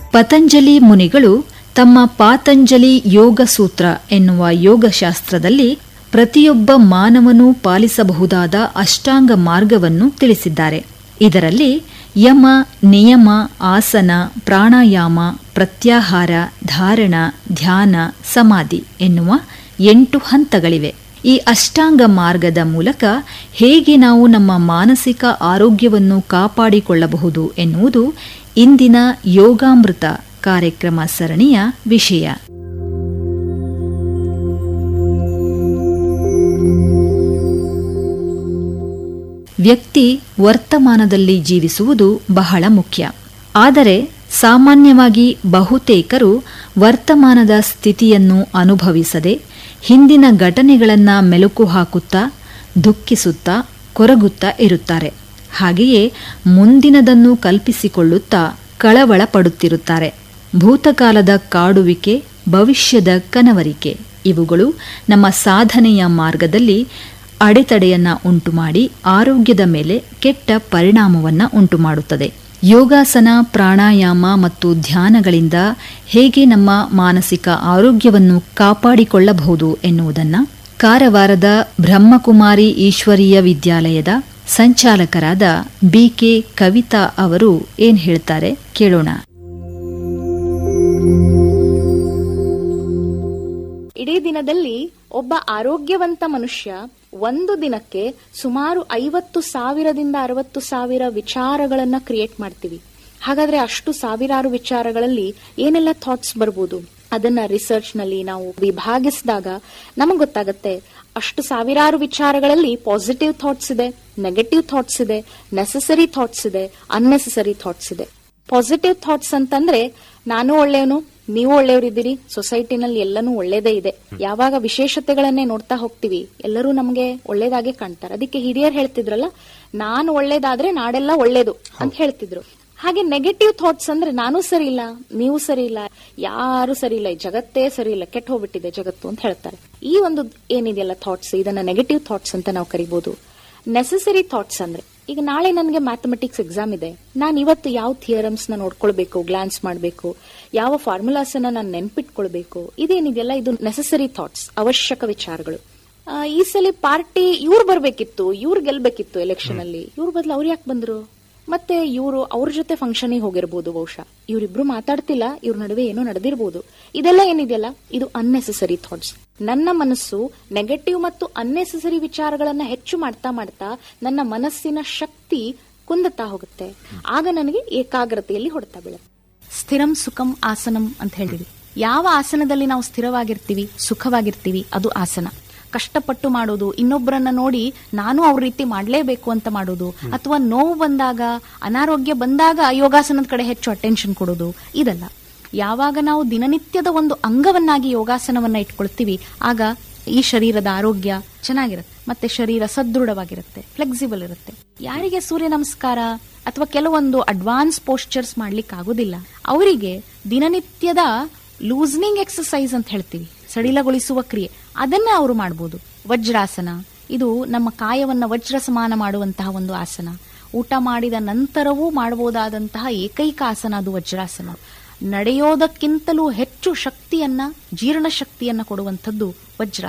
ಪತಂಜಲಿ ಮುನಿಗಳು ತಮ್ಮ ಪಾತಂಜಲಿ ಯೋಗ ಸೂತ್ರ ಎನ್ನುವ ಯೋಗಶಾಸ್ತ್ರದಲ್ಲಿ ಪ್ರತಿಯೊಬ್ಬ ಮಾನವನೂ ಪಾಲಿಸಬಹುದಾದ ಅಷ್ಟಾಂಗ ಮಾರ್ಗವನ್ನು ತಿಳಿಸಿದ್ದಾರೆ ಇದರಲ್ಲಿ ಯಮ ನಿಯಮ ಆಸನ ಪ್ರಾಣಾಯಾಮ ಪ್ರತ್ಯಾಹಾರ ಧಾರಣ ಧ್ಯಾನ ಸಮಾಧಿ ಎನ್ನುವ ಎಂಟು ಹಂತಗಳಿವೆ ಈ ಅಷ್ಟಾಂಗ ಮಾರ್ಗದ ಮೂಲಕ ಹೇಗೆ ನಾವು ನಮ್ಮ ಮಾನಸಿಕ ಆರೋಗ್ಯವನ್ನು ಕಾಪಾಡಿಕೊಳ್ಳಬಹುದು ಎನ್ನುವುದು ಇಂದಿನ ಯೋಗಾಮೃತ ಕಾರ್ಯಕ್ರಮ ಸರಣಿಯ ವಿಷಯ ವ್ಯಕ್ತಿ ವರ್ತಮಾನದಲ್ಲಿ ಜೀವಿಸುವುದು ಬಹಳ ಮುಖ್ಯ ಆದರೆ ಸಾಮಾನ್ಯವಾಗಿ ಬಹುತೇಕರು ವರ್ತಮಾನದ ಸ್ಥಿತಿಯನ್ನು ಅನುಭವಿಸದೆ ಹಿಂದಿನ ಘಟನೆಗಳನ್ನು ಮೆಲುಕು ಹಾಕುತ್ತಾ ದುಃಖಿಸುತ್ತಾ ಕೊರಗುತ್ತಾ ಇರುತ್ತಾರೆ ಹಾಗೆಯೇ ಮುಂದಿನದನ್ನು ಕಲ್ಪಿಸಿಕೊಳ್ಳುತ್ತಾ ಕಳವಳ ಪಡುತ್ತಿರುತ್ತಾರೆ ಭೂತಕಾಲದ ಕಾಡುವಿಕೆ ಭವಿಷ್ಯದ ಕನವರಿಕೆ ಇವುಗಳು ನಮ್ಮ ಸಾಧನೆಯ ಮಾರ್ಗದಲ್ಲಿ ಅಡೆತಡೆಯನ್ನ ಉಂಟುಮಾಡಿ ಆರೋಗ್ಯದ ಮೇಲೆ ಕೆಟ್ಟ ಪರಿಣಾಮವನ್ನ ಉಂಟುಮಾಡುತ್ತದೆ ಯೋಗಾಸನ ಪ್ರಾಣಾಯಾಮ ಮತ್ತು ಧ್ಯಾನಗಳಿಂದ ಹೇಗೆ ನಮ್ಮ ಮಾನಸಿಕ ಆರೋಗ್ಯವನ್ನು ಕಾಪಾಡಿಕೊಳ್ಳಬಹುದು ಎನ್ನುವುದನ್ನು ಕಾರವಾರದ ಬ್ರಹ್ಮಕುಮಾರಿ ಈಶ್ವರೀಯ ವಿದ್ಯಾಲಯದ ಸಂಚಾಲಕರಾದ ಬಿಕೆ ಕವಿತಾ ಅವರು ಏನ್ ಹೇಳ್ತಾರೆ ಕೇಳೋಣ ಇಡೀ ದಿನದಲ್ಲಿ ಒಬ್ಬ ಆರೋಗ್ಯವಂತ ಮನುಷ್ಯ ಒಂದು ದಿನಕ್ಕೆ ಸುಮಾರು ಐವತ್ತು ಸಾವಿರದಿಂದ ಅರವತ್ತು ಸಾವಿರ ವಿಚಾರಗಳನ್ನ ಕ್ರಿಯೇಟ್ ಮಾಡ್ತೀವಿ ಹಾಗಾದ್ರೆ ಅಷ್ಟು ಸಾವಿರಾರು ವಿಚಾರಗಳಲ್ಲಿ ಏನೆಲ್ಲ ಥಾಟ್ಸ್ ಬರ್ಬೋದು ಅದನ್ನ ರಿಸರ್ಚ್ ನಲ್ಲಿ ನಾವು ವಿಭಾಗಿಸಿದಾಗ ನಮಗೆ ಗೊತ್ತಾಗತ್ತೆ ಅಷ್ಟು ಸಾವಿರಾರು ವಿಚಾರಗಳಲ್ಲಿ ಪಾಸಿಟಿವ್ ಥಾಟ್ಸ್ ಇದೆ ನೆಗೆಟಿವ್ ಥಾಟ್ಸ್ ಇದೆ ನೆಸಸರಿ ಥಾಟ್ಸ್ ಇದೆ ಅನ್ನೆಸೆಸರಿ ಥಾಟ್ಸ್ ಇದೆ ಪಾಸಿಟಿವ್ ಥಾಟ್ಸ್ ಅಂತಂದ್ರೆ ನಾನು ಒಳ್ಳೆಯವನು ನೀವು ಒಳ್ಳೆಯವರಿದ್ದೀರಿ ಸೊಸೈಟಿನಲ್ಲಿ ಎಲ್ಲನೂ ಒಳ್ಳೇದೇ ಇದೆ ಯಾವಾಗ ವಿಶೇಷತೆಗಳನ್ನೇ ನೋಡ್ತಾ ಹೋಗ್ತೀವಿ ಎಲ್ಲರೂ ನಮಗೆ ಒಳ್ಳೇದಾಗೆ ಕಾಣ್ತಾರೆ ಅದಕ್ಕೆ ಹಿರಿಯರು ಹೇಳ್ತಿದ್ರಲ್ಲ ನಾನು ಒಳ್ಳೇದಾದ್ರೆ ನಾಡೆಲ್ಲ ಒಳ್ಳೇದು ಅಂತ ಹೇಳ್ತಿದ್ರು ಹಾಗೆ ನೆಗೆಟಿವ್ ಥಾಟ್ಸ್ ಅಂದ್ರೆ ನಾನು ಸರಿ ಇಲ್ಲ ನೀವು ಸರಿ ಇಲ್ಲ ಯಾರು ಸರಿ ಇಲ್ಲ ಈ ಜಗತ್ತೇ ಸರಿ ಇಲ್ಲ ಕೆಟ್ಟ ಹೋಗ್ಬಿಟ್ಟಿದೆ ಜಗತ್ತು ಅಂತ ಹೇಳ್ತಾರೆ ಈ ಒಂದು ಏನಿದೆಯಲ್ಲ ಥಾಟ್ಸ್ ಇದನ್ನ ನೆಗೆಟಿವ್ ಥಾಟ್ಸ್ ಅಂತ ನಾವು ಕರಿಬಹುದು ನೆಸೆಸರಿ ಥಾಟ್ಸ್ ಅಂದ್ರೆ ಈಗ ನಾಳೆ ನನಗೆ ಮ್ಯಾಥಮೆಟಿಕ್ಸ್ ಎಕ್ಸಾಮ್ ಇದೆ ನಾನು ಇವತ್ತು ಯಾವ ಥಿಯರಮ್ಸ್ ನ ನೋಡ್ಕೊಳ್ಬೇಕು ಗ್ಲಾನ್ಸ್ ಮಾಡಬೇಕು ಯಾವ ಫಾರ್ಮುಲಾಸ್ ಅನ್ನ ನಾನು ನೆನ್ಪಿಟ್ಕೊಳ್ಬೇಕು ಇದೇನಿದೆಯಲ್ಲ ಇದು ನೆಸೆಸರಿ ಥಾಟ್ಸ್ ಅವಶ್ಯಕ ವಿಚಾರಗಳು ಆ, ಈ ಸಲ ಪಾರ್ಟಿ ಇವ್ರು ಬರ್ಬೇಕಿತ್ತು ಇವ್ರು ಗೆಲ್ಬೇಕಿತ್ತು ಎಲೆಕ್ಷನ್ ಅಲ್ಲಿ ಇವ್ರ ಬದಲು ಅವ್ರು ಯಾಕೆ ಬಂದ್ರು ಮತ್ತೆ ಇವರು ಅವ್ರ ಜೊತೆ ಫಂಕ್ಷನಿಗೆ ಹೋಗಿರ್ಬೋದು ಬಹುಶಃ ಇವರಿಬ್ರು ಮಾತಾಡ್ತಿಲ್ಲ ಇವ್ರ ನಡುವೆ ಏನೋ ನಡೆದಿರ್ಬೋದು ಇದೆಲ್ಲ ಏನಿದೆಯಲ್ಲ ಇದು ಅನ್ನೆಸೆಸರಿ ಥಾಟ್ಸ್ ನನ್ನ ಮನಸ್ಸು ನೆಗೆಟಿವ್ ಮತ್ತು ಅನ್ನೆಸೆಸರಿ ವಿಚಾರಗಳನ್ನ ಹೆಚ್ಚು ಮಾಡ್ತಾ ಮಾಡ್ತಾ ನನ್ನ ಮನಸ್ಸಿನ ಶಕ್ತಿ ಕುಂದತಾ ಹೋಗುತ್ತೆ ಆಗ ನನಗೆ ಏಕಾಗ್ರತೆಯಲ್ಲಿ ಹೊಡ್ತಾ ಬೀಳುತ್ತೆ ಸ್ಥಿರಂ ಸುಖಂ ಆಸನಂ ಅಂತ ಹೇಳಿದ್ವಿ ಯಾವ ಆಸನದಲ್ಲಿ ನಾವು ಸ್ಥಿರವಾಗಿರ್ತೀವಿ ಸುಖವಾಗಿರ್ತೀವಿ ಅದು ಆಸನ ಕಷ್ಟಪಟ್ಟು ಮಾಡೋದು ಇನ್ನೊಬ್ಬರನ್ನ ನೋಡಿ ನಾನು ಅವ್ರ ರೀತಿ ಮಾಡ್ಲೇಬೇಕು ಅಂತ ಮಾಡೋದು ಅಥವಾ ನೋವು ಬಂದಾಗ ಅನಾರೋಗ್ಯ ಬಂದಾಗ ಯೋಗಾಸನದ ಕಡೆ ಹೆಚ್ಚು ಅಟೆನ್ಷನ್ ಕೊಡೋದು ಇದಲ್ಲ ಯಾವಾಗ ನಾವು ದಿನನಿತ್ಯದ ಒಂದು ಅಂಗವನ್ನಾಗಿ ಯೋಗಾಸನವನ್ನ ಇಟ್ಕೊಳ್ತೀವಿ ಆಗ ಈ ಶರೀರದ ಆರೋಗ್ಯ ಚೆನ್ನಾಗಿರುತ್ತೆ ಮತ್ತೆ ಶರೀರ ಸದೃಢವಾಗಿರುತ್ತೆ ಫ್ಲೆಕ್ಸಿಬಲ್ ಇರುತ್ತೆ ಯಾರಿಗೆ ಸೂರ್ಯ ನಮಸ್ಕಾರ ಅಥವಾ ಕೆಲವೊಂದು ಅಡ್ವಾನ್ಸ್ ಪೋಸ್ಚರ್ಸ್ ಮಾಡ್ಲಿಕ್ಕೆ ಆಗೋದಿಲ್ಲ ಅವರಿಗೆ ದಿನನಿತ್ಯದ ಲೂಸ್ನಿಂಗ್ ಎಕ್ಸಸೈಸ್ ಅಂತ ಹೇಳ್ತೀವಿ ಸಡಿಲಗೊಳಿಸುವ ಕ್ರಿಯೆ ಅದನ್ನ ಅವರು ಮಾಡಬಹುದು ವಜ್ರಾಸನ ಇದು ನಮ್ಮ ಕಾಯವನ್ನ ವಜ್ರ ಸಮಾನ ಮಾಡುವಂತಹ ಒಂದು ಆಸನ ಊಟ ಮಾಡಿದ ನಂತರವೂ ಮಾಡಬಹುದಾದಂತಹ ಏಕೈಕ ಆಸನ ಅದು ವಜ್ರಾಸನ ನಡೆಯೋದಕ್ಕಿಂತಲೂ ಹೆಚ್ಚು ಶಕ್ತಿಯನ್ನ ಜೀರ್ಣ ಶಕ್ತಿಯನ್ನ ಕೊಡುವಂಥದ್ದು ವಜ್ರ